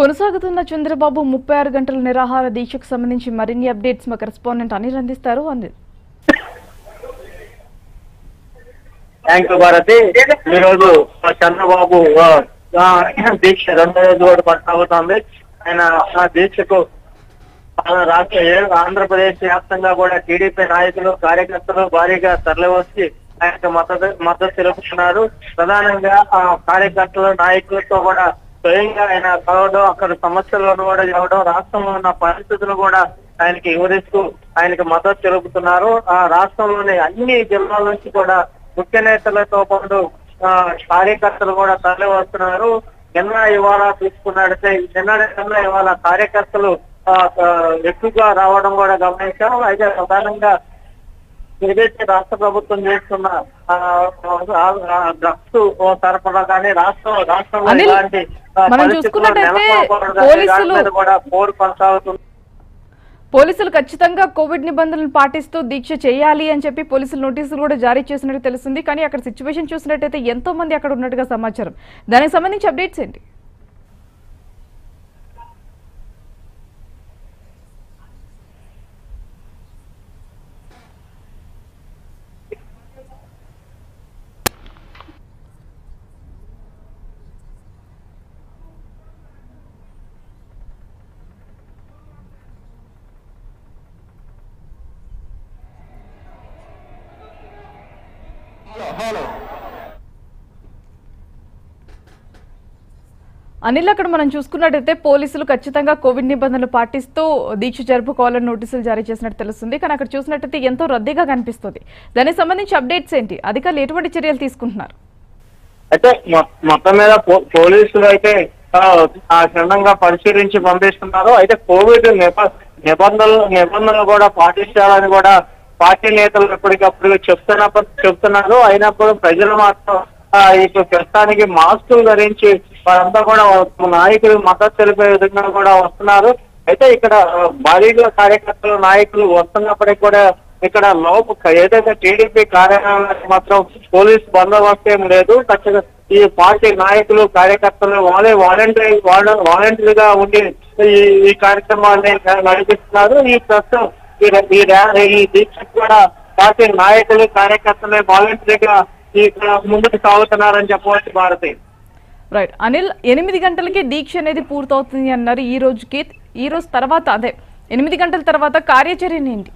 కొనసాగుతున్న చంద్రబాబు ముప్పై ఆరు గంటల నిరాహార దీక్షకు సంబంధించి మరిన్ని అప్డేట్స్ మా కరెస్పాండెంట్ అనిల్ అందిస్తారు అనిల్ థ్యాంక్ యూ భారతి ఈ రోజు చంద్రబాబు ఆ, ఆ, దీక్ష రెండో రోజు కూడా కొనసాగుతోంది ఆయన ఆ దీక్షకు ఆ రాష్ట్ర ఏ- ఆంధ్రప్రదేశ్ వ్యాప్తంగా కూడా టీడీపీ నాయకులు కార్యకర్తలు భారీగా తరలివచ్చి ఆయనకు మద్దతు మద్దతు తెలుపుతున్నారు ప్రధానంగా ఆ కార్యకర్తలు నాయకులతో కూడా స్వయంగా ఆయన కలవడం అక్కడ సమస్యలను కూడా ఇవ్వడం రాష్ట్రంలో ఉన్న పరిస్థితులు కూడా ఆయనకి వివరిస్తూ ఆయనకి మద్దతు తెలుపుతున్నారు ఆ రాష్ట్రంలోని అన్ని జిల్లాల నుంచి కూడా ముఖ్య నేతలతో పాటు ఆ, కార్యకర్తలు కూడా తరలి వస్తున్నారు నిన్న ఇవాళ తీసుకున్నట్లయితే నిన్న నిన్న ఇవాళ కార్యకర్తలు ఆ, ఆ, ఎక్కువగా రావడం కూడా గమనించాం అయితే ప్రధానంగా ఏదైతే రాష్ట్ర ప్రభుత్వం చేస్తున్న ఆ, ఆ, ఆ, డ్రగ్స్ సరఫరా కానీ రాష్ట్రం రాష్ట్రంలో అనిల్, ఇలాంటి ఆ, మనం పరిస్థితులు చూసుకున్నట్టయితే నెలకొనకూడదు అనే దాని పోలీసులు- మీద కూడా పోరు కొనసాగుతుంది పోలీసులు ఖచ్చితంగా కోవిడ్ నిబంధనలు పాటిస్తూ దీక్ష చేయాలి అని చెప్పి పోలీసులు నోటీసులు కూడా జారీ చేసినట్టు తెలుస్తుంది కానీ అక్కడ సిచ్యువేషన్ చూసినట్టయితే ఎంతో మంది అక్కడ ఉన్నట్టుగా సమాచారం దానికి సంబంధించి అప్డేట్స్ ఏంటి అనిల్ అక్కడ మనం చూసుకున్నట్టయితే పోలీసులు ఖచ్చితంగా కోవిడ్ నిబంధనలు పాటిస్తూ దీక్ష జరుపుకోవాలని నోటీసులు జారీ చేసినట్టు తెలుస్తుంది కానీ అక్కడ చూసినట్టయితే ఎంతో రద్దీగా కనిపిస్తుంది దానికి సంబంధించి అప్డేట్స్ ఏంటి అధికారులు ఎటువంటి చర్యలు తీసుకుంటున్నారు అయితే మొ- మొత్తం మీద పో- పోలీసులు అయితే ఆ, ఆ క్షుణ్ణంగా పరిశీలించి పంపిస్తున్నారు అయితే కోవిడ్ నిబ- నిబంధనలు నిబంధనలు కూడా పాటించాలని కూడా పార్టీ నేతలు ఎప్పటికప్పుడు చెప్తున్న చెప్తున్నారు అయినప్పుడు ప్రజలు మాత్రం ఆ, ఇప్పుడు ప్రస్తుతానికి మాస్కులు ధరించి వారంతా కూడా నాయకులు మద్దతు తెలిపే విధంగా కూడా వస్తున్నారు అయితే ఇక్కడ ఆ, భారీగా కార్యకర్తలు నాయకులు వస్తున్నప్పటికీ కూడా ఇక్కడ లోపు ఏదైతే టీడీపీ కార్యాలయానికి మాత్రం పోలీస్ బందోబస్తు ఏం లేదు ఖచ్చితంగా ఈ పార్టీ నాయకులు కార్యకర్తలు వాళ్ళే వాలంటరీ వాలంటరీ గా ఉండి ఈ ఈ కార్యక్రమాన్ని నడిపిస్తున్నారు ఈ ప్రస్తుతం ఈ ర- ఈ ర్యా- ఈ దీక్షకు కూడా పార్టీ నాయకులు కార్యకర్తలే వాలంటరీగా ఈ ముందుకు సాగుతున్నారని చెప్పవచ్చు భారతి రైట్ అనిల్ ఎనిమిది గంటలకి దీక్ష అనేది పూర్తవుతుంది అన్నారు ఈ రోజుకి ఈ రోజు తర్వాత అదే ఎనిమిది గంటల తర్వాత కార్యాచరణ ఏంటి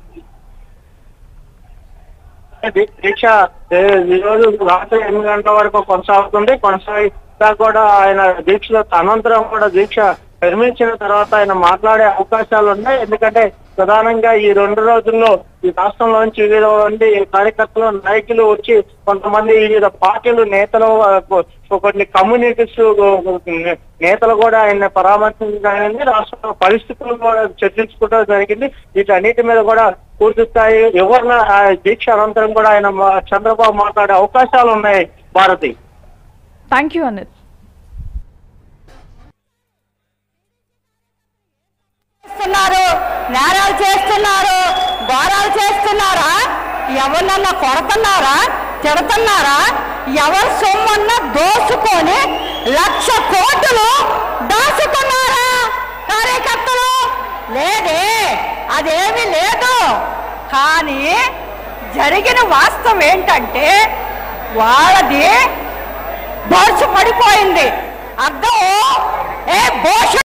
దీ- దీక్ష ఏ, ఈ రోజు రాత్రి ఎనిమిది గంటల వరకు కొనసాగుతుంది కొనసాగితా కూడా ఆయన దీక్షలో అనంతరం కూడా దీక్ష విరమించిన తర్వాత ఆయన మాట్లాడే అవకాశాలు ఉన్నాయి ఎందుకంటే ప్రధానంగా ఈ రెండు రోజుల్లో ఈ రాష్ట్రంలోంచి వివిధ మంది కార్యకర్తలు నాయకులు వచ్చి కొంతమంది వివిధ పార్టీలు నేతలు ఆ, కొ- కొన్ని కమ్యూనిటీస్ నేతలు కూడా ఆయన పరామర్శించడానికి రాష్ట్ర పరిస్థితులు కూడా చర్చించుకోవడం జరిగింది వీటన్నిటి మీద కూడా పూర్తి స్థాయి వివరణ ఆ దీక్ష అనంతరం కూడా ఆయన మా- చంద్రబాబు మాట్లాడే అవకాశాలు ఉన్నాయి భారతి థ్యాంక్ యూ అనిల్ చేస్తున్నారు నేరాలు చేస్తున్నారు ఘోరాలు చేస్తున్నారా ఎవరినన్నా కొడుతున్నారా తిడుతున్నారా ఎవరి సొమ్మన్నా దోసుకొని లక్ష కోట్లు దాచుకున్నారా కార్యకర్తలు లేదే అదేమీ లేదు కానీ జరిగిన వాస్తవం ఏంటంటే వాళ్ళది దోష పడిపోయింది అర్థం ఏ భోష